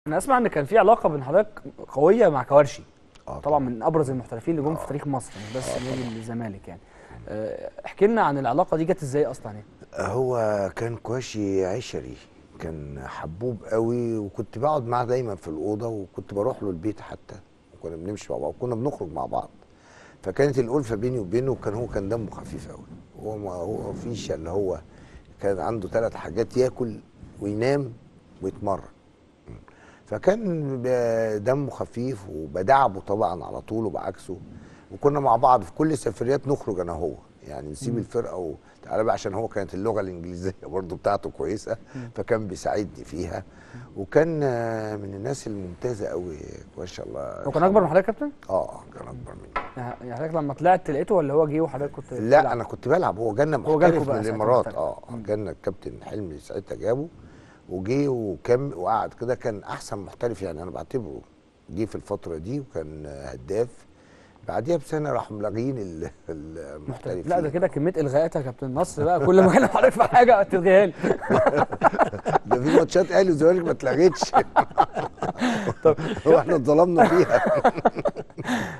انا اسمع ان كان في علاقه بين حضرتك قويه مع كوارشي اه طبعا من ابرز المحترفين اللي جم في تاريخ مصر مش بس نادي الزمالك يعني آه، احكي لنا عن العلاقه دي جت ازاي اصلا يعني هو كان كواشي عشري كان حبوب قوي وكنت بقعد معاه دايما في الاوضه وكنت بروح له البيت حتى وكنا بنمشي مع بعض وكنا بنخرج مع بعض فكانت الالفه بيني وبينه كان هو كان دمه خفيف قوي هو ما هو فيش اللي هو كان عنده ثلاث حاجات ياكل وينام ويتمرن فكان ب- دمه خفيف وبدعبه طبعا على طول وبعكسه وكنا مع بعض في كل السفريات نخرج انا هو يعني نسيب الفرقه وتعالى بقى عشان هو كانت اللغه الانجليزيه برضو بتاعته كويسه فكان بيساعدني فيها وكان آه، من الناس الممتازه قوي ما شاء الله هو كان اكبر من حضرتك يا كابتن؟ اه كان اكبر مني يعني حضرتك لما طلعت لقيته ولا هو جه وحضرتك كنت لا بتلعب؟ انا كنت بلعب هو جالنا هو جالكوا محترف بقى من ساعتها الامارات محترف. اه جالنا الكابتن حلمي ساعتها جابه وجه وكم وقعد كده كان احسن محترف يعني انا بعتبره جه في الفتره دي وكان هداف بعديها بسنه راحوا ملاغيين ال- المحترفين لا ده كده كميه الغاءات يا كابتن نصر بقى كل ما كان حضرتك في حاجه تلغيها لي ده في ماتشات اهلي وزمالك ما اتلغتش طب واحنا اتظلمنا فيها